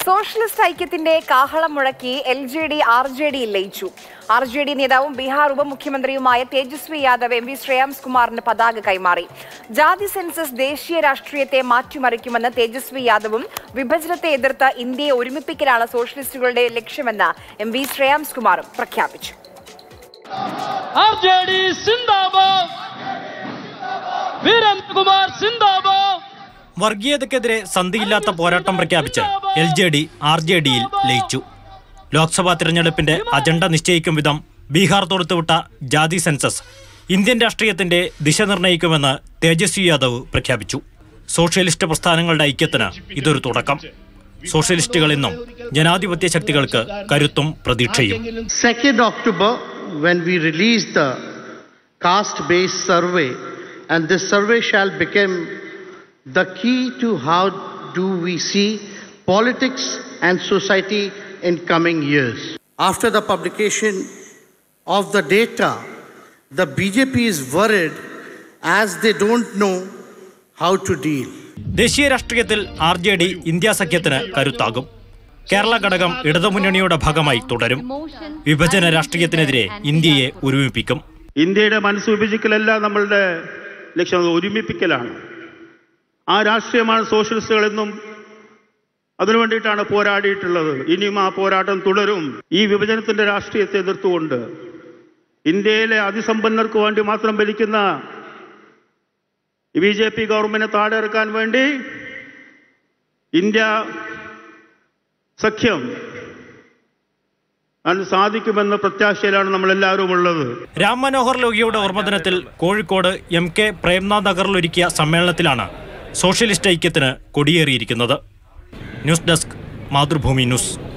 Socialist ഐക്യത്തിന്റെ കാഹളം മുഴക്കി L J D R J ഡിയിൽ ലയിച്ചു ആർ ജെ ഡി നേതാവും ബീഹാർ ഉപമുഖ്യമന്ത്രിയുമായ തേജസ്വി യാദവ് എം വി ശ്രേയാംസ് കുമാറിന് പതാക കൈമാറി ജാതി സെൻസസ് ദേശീയ രാഷ്ട്രീയത്തെ മാറ്റിമറിക്കുമെന്ന് തേജസ്വി യാദവും വിഭജനത്തെ എതിർത്ത് ഇന്ത്യയെ ഒരുമിപ്പിക്കലാണ് സോഷ്യലിസ്റ്റുകളുടെ ലക്ഷ്യമെന്ന് എം വി ശ്രേയാംസ് കുമാറും പ്രഖ്യാപിച്ചു ആർ ജെ ഡി സിന്ദാബാദ് വീരേന്ദ്രകുമാർ സിന്ദാബാദ് വർഗീയതയ്ക്കെതിരെ സന്ധിയില്ലാത്ത പോരാട്ടം പ്രഖ്യാപിച്ച് L J D R J ഡിയിൽ ലയിച്ചു ലോക്സഭാ തിരഞ്ഞെടുപ്പിന്റെ അജണ്ട നിശ്ചയിക്കും വിധം ബീഹാർ തൊടുത്തുവിട്ട ജാതി സെൻസസ് ഇന്ത്യൻ രാഷ്ട്രീയത്തിന്റെ ദിശ നിർണ്ണയിക്കുമെന്ന് തേജസ്വി യാദവ് പ്രഖ്യാപിച്ചു സോഷ്യലിസ്റ്റ് പ്രസ്ഥാനങ്ങളുടെ ഐക്യത്തിന് ഇതൊരു തുടക്കം സോഷ്യലിസ്റ്റുകൾ ഇന്നും ജനാധിപത്യ ശക്തികൾക്ക് കരുത്തും പ്രതീക്ഷയും 2nd October, when we release the caste-based survey, and this survey shall become the key to how do we see politics and society in coming years. After the publication of the data, the BJP is worried as they don't know how to deal. ദേശീയ രാഷ്ട്രീയത്തിൽ R J D India സഖ്യത്തിന് കരുത്താകും കേരള ഘടകം ഇടതുമുന്നണിയുടെ ഭാഗമായി തുടരും വിഭജന രാഷ്ട്രീയത്തിനെതിരെ ഇന്ത്യയെ ഒരുമിപ്പിക്കും ഇന്ത്യയുടെ മനസ്സ് വിഭജിക്കലല്ല നമ്മളുടെ ലക്ഷ്യം അത് ഒരുമിപ്പിക്കലാണ് ആ രാഷ്ട്രീയമാണ് സോഷ്യലിസ്റ്റുകൾ എന്നും അതിനു വേണ്ടിയിട്ടാണ് പോരാടിയിട്ടുള്ളത് ഇനിയും ആ പോരാട്ടം തുടരും ഈ വിഭജനത്തിന്റെ രാഷ്ട്രീയത്തെ എതിർത്തുകൊണ്ട് ഇന്ത്യയിലെ അതിസമ്പന്നർക്ക് വേണ്ടി മാത്രം ഭരിക്കുന്ന ബി ജെ പി ഗവൺമെന്റിനെ താഴെ ഇറക്കാൻ വേണ്ടി ഇന്ത്യ സഖ്യം അതിന് സാധിക്കുമെന്ന പ്രത്യാശയിലാണ് നമ്മളെല്ലാവരും ഉള്ളത് രാം മനോഹർ ലോഹിയുടെ ഓർമ്മദിനത്തിൽ കോഴിക്കോട് എം കെ പ്രേംനാഥ് നഗറിലൊരുക്കിയ സമ്മേളനത്തിലാണ് സോഷ്യലിസ്റ്റ് ഐക്യത്തിന് കൊടിയേറിയിരിക്കുന്നത് ന്യൂസ് ഡെസ്ക് മാതൃഭൂമി ന്യൂസ്